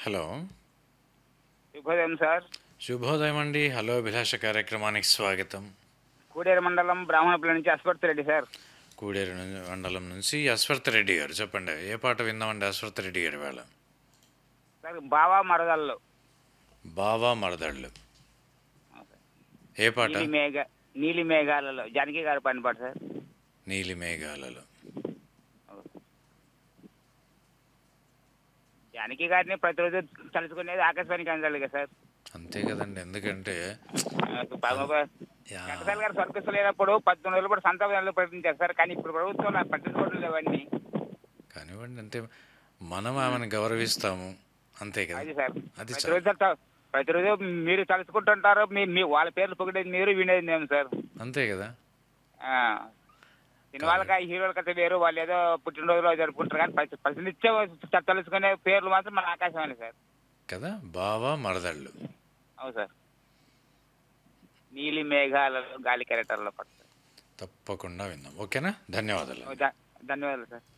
Hello శుభోదయం sir శుభోదయం అండి హలో అభిలాష కార్యక్రమానికి స్వాగతం కూడేరు మండలం బ్రాహ్మణపల్లి నుంచి అశ్వత్ రెడ్డి సార్ కూడేరు ను- మండలం నుంచి అశ్వర్త్ రెడ్డి గారు చెప్పండి ఏ పాట విందామండి అశ్వర్త్ రెడ్డి గారి వేళ సార్ బావా మరదళ్ళు బావా మరదళ్ళు ఏ పాట నీలి మేఘ నీలి మేఘాలలో జానకి గారు పని పాట సార్ నీలి మేఘాలలో జానకి గారిని ప్రతిరోజు తలుచుకునేది ఆకాశవాణి కేంద్రాలు కదా సార్ అంతే కదండి ఎందుకంటే యా, వెంకటాల గారు స్వర్గస్థులైనప్పుడు పద్దెనిమిది రోజులు కూడా సంతాప నెలలు ప్రకటించారు సార్ కానీ ఇప్పుడు ప్రభుత్వం నాకు పట్టించుకోవడం లేవన్నీ కానివ్వండి అంటే మనం ఆమెను గౌరవిస్తాము అంతే కదా అది సార్ అది ప్రతిరోజు త- ప్రతిరోజు మీరు తలుచుకుంటుంటారు మీ మీ వాళ్ళ పేర్లు పొగిడేది మీరు వినేది మేము సార్ అంతే కదా ఆ. సినిమాలకి హీరోలకి అయితే వేరు వాళ్ళు ఏదో పుట్టినరోజులు జరుపుకుంటారు కానీ ప్రతి ప్రతినిత్యం త- తలుచుకునే పేర్లు మాత్రం మన ఆకాశవాణి సార్ కదా బావా మరదళ్ళు అవును సార్ నీలి మేఘాలలో గాలి కెరటర్లో పడతారు తప్పకుండా విందాం ఓకేనా ధన్యవాదాలు ధన్యవాదాలు సార్